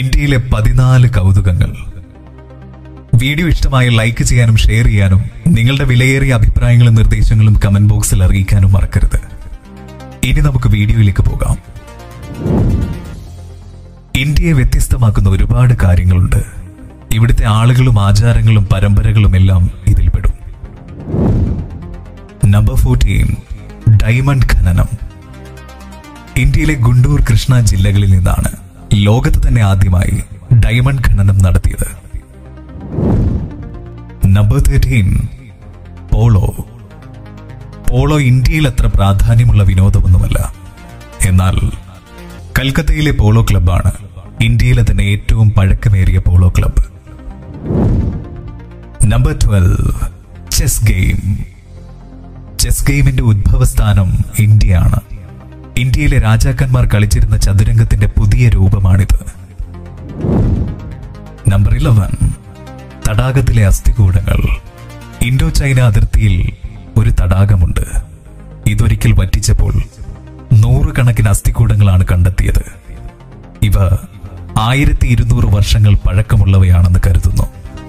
ഇന്ത്യയിലെ പതിനാല് കൗതുകങ്ങൾ വീഡിയോ ഇഷ്ടമായ ലൈക്ക് ചെയ്യാനും ഷെയർ ചെയ്യാനും നിങ്ങളുടെ വിലയേറിയ അഭിപ്രായങ്ങളും നിർദ്ദേശങ്ങളും കമന്റ് ബോക്സിൽ അറിയിക്കാനും മറക്കരുത് ഇനി നമുക്ക് വീഡിയോയിലേക്ക് പോകാം ഇന്ത്യയെ വ്യത്യസ്തമാക്കുന്ന ഒരുപാട് കാര്യങ്ങളുണ്ട് ഇവിടുത്തെ ആളുകളും ആചാരങ്ങളും പരമ്പരകളും എല്ലാം ഇതിൽപ്പെടും നമ്പർ ഫോർട്ടീൻ ഡയമണ്ട് ഖനനം ഇന്ത്യയിലെ ഗുണ്ടൂർ കൃഷ്ണ ജില്ലകളിൽ നിന്നാണ് ലോകത്ത് തന്നെ ആദ്യമായി ഡയമണ്ട് ഖനനം നടത്തിയത് നമ്പർ തേർട്ടീൻ പോളോ പോളോ ഇന്ത്യയിൽ അത്ര പ്രാധാന്യമുള്ള വിനോദമൊന്നുമല്ല എന്നാൽ കൽക്കത്തയിലെ പോളോ ക്ലബ്ബാണ് ഇന്ത്യയിലെ തന്നെ ഏറ്റവും പഴക്കമേറിയ polo club number twelve chess game chess ഗെയിമിന്റെ ഉദ്ഭവസ്ഥാനം ഇന്ത്യയാണ് ഇന്ത്യയിലെ രാജാക്കന്മാർ കളിച്ചിരുന്ന ചതുരംഗത്തിന്റെ പുതിയ രൂപമാണിത് നമ്പർ ഇലവൻ തടാകത്തിലെ അസ്ഥികൂടങ്ങൾ ഇൻഡോ ചൈന അതിർത്തിയിൽ ഒരു തടാകമുണ്ട് ഇതൊരിക്കൽ വറ്റിച്ചപ്പോൾ നൂറുകണക്കിന് അസ്ഥികൂടങ്ങളാണ് കണ്ടെത്തിയത് ഇവ ആയിരത്തി ഇരുന്നൂറ് വർഷങ്ങൾ പഴക്കമുള്ളവയാണെന്ന് കരുതുന്നു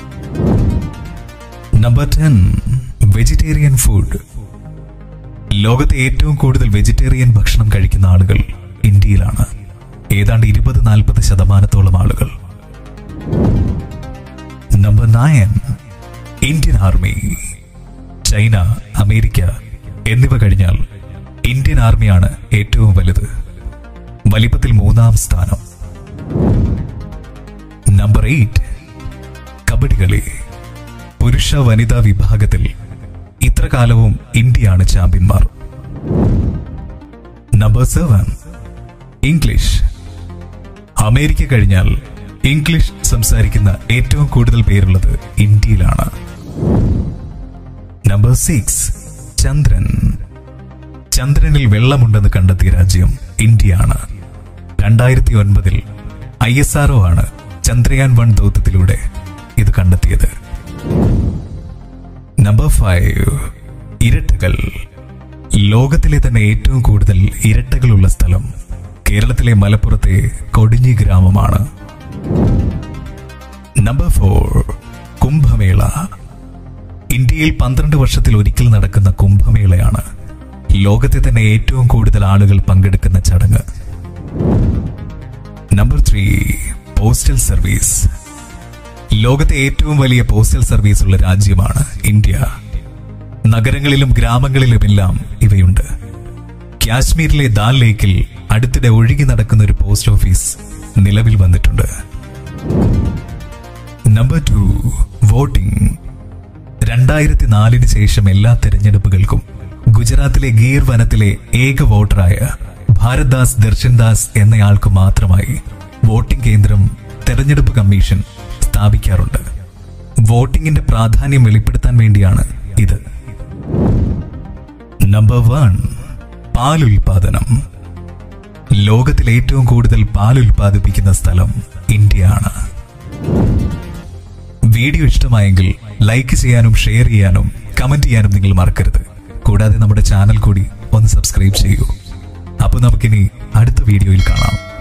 നമ്പർ ടെൻ വെജിറ്റേറിയൻ ഫുഡ് ലോകത്തെ ഏറ്റവും കൂടുതൽ വെജിറ്റേറിയൻ ഭക്ഷണം കഴിക്കുന്ന ആളുകൾ ഇന്ത്യയിലാണ് ഏതാണ്ട് ഇരുപത് നാൽപ്പത് ശതമാനത്തോളം ആളുകൾ number nine Indian army China America എന്നിവ കഴിഞ്ഞാൽ ഇന്ത്യൻ ആർമിയാണ് ഏറ്റവും വലുത് വലിപ്പത്തിൽ മൂന്നാം സ്ഥാനം നമ്പർ എയ്റ്റ് കബഡി കളി പുരുഷ വനിതാ വിഭാഗത്തിൽ ഇത്ര കാലവും ഇന്ത്യയാണ് ചാമ്പ്യന്മാർ നമ്പർ സെവൻ ഇംഗ്ലീഷ് അമേരിക്ക കഴിഞ്ഞാൽ ഇംഗ്ലീഷ് സംസാരിക്കുന്ന ഏറ്റവും കൂടുതൽ പേരുള്ളത് ഇന്ത്യയിലാണ് നമ്പർ സിക്സ് ചന്ദ്രൻ ചന്ദ്രനിൽ വെള്ളമുണ്ടെന്ന് കണ്ടെത്തിയ രാജ്യം ഇന്ത്യയാണ് രണ്ടായിരത്തി ഒൻപതിൽ ഐ എസ് ആർഒ ആണ് ചന്ദ്രയാൻ വൺ ദൗത്യത്തിലൂടെ ഇത് കണ്ടെത്തിയത് നമ്പർ ഫൈവ് ഇരട്ടകൾ ലോകത്തിലെ തന്നെ ഏറ്റവും കൂടുതൽ ഇരട്ടകളുള്ള സ്ഥലം കേരളത്തിലെ മലപ്പുറത്തെ കൊടിഞ്ഞി ഗ്രാമമാണ് നമ്പർ ഫോർ കുംഭമേള ഇന്ത്യയിൽ പന്ത്രണ്ട് വർഷത്തിൽ ഒരിക്കൽ നടക്കുന്ന കുംഭമേളയാണ് ലോകത്തെ തന്നെ ഏറ്റവും കൂടുതൽ ആളുകൾ പങ്കെടുക്കുന്ന ചടങ്ങ് നമ്പർ ത്രീ പോസ്റ്റൽ സർവീസ് ലോകത്തെ ഏറ്റവും വലിയ പോസ്റ്റൽ സർവീസ് ഉള്ള രാജ്യമാണ് ഇന്ത്യ നഗരങ്ങളിലും ഗ്രാമങ്ങളിലുമെല്ലാം ഇവയുണ്ട് കാശ്മീരിലെ ദാൽ ലേക്കിൽ അടുത്തിടെ ഒഴുകി നടക്കുന്ന ഒരു പോസ്റ്റ് ഓഫീസ് നിലവിൽ വന്നിട്ടുണ്ട് നമ്പർ ടു വോട്ടിംഗ് രണ്ടായിരത്തി നാലിന് ശേഷം എല്ലാ തെരഞ്ഞെടുപ്പുകൾക്കും ഗുജറാത്തിലെ ഗീർ വനത്തിലെ ഏക വോട്ടറായ ഭാരത്ദാസ് ദർശൻദാസ് എന്നയാൾക്ക് മാത്രമായി വോട്ടിംഗ് കേന്ദ്രം തെരഞ്ഞെടുപ്പ് കമ്മീഷൻ സ്ഥാപിക്കാറുണ്ട് വോട്ടിംഗിന്റെ പ്രാധാന്യം വെളിപ്പെടുത്താൻ വേണ്ടിയാണ് ഇത് നമ്പർ വൺ പാൽ ഉൽപാദനം ലോകത്തിൽ ഏറ്റവും കൂടുതൽ പാൽ ഉൽപ്പാദിപ്പിക്കുന്ന സ്ഥലം ഇന്ത്യയാണ് വീഡിയോ ഇഷ്ടമായെങ്കിൽ ലൈക്ക് ചെയ്യാനും ഷെയർ ചെയ്യാനും കമന്റ് ചെയ്യാനും നിങ്ങൾ മറക്കരുത് കൂടാതെ നമ്മുടെ ചാനൽ കൂടി ഒന്ന് സബ്സ്ക്രൈബ് ചെയ്യൂ അപ്പോൾ നമുക്കിനി അടുത്ത വീഡിയോയിൽ കാണാം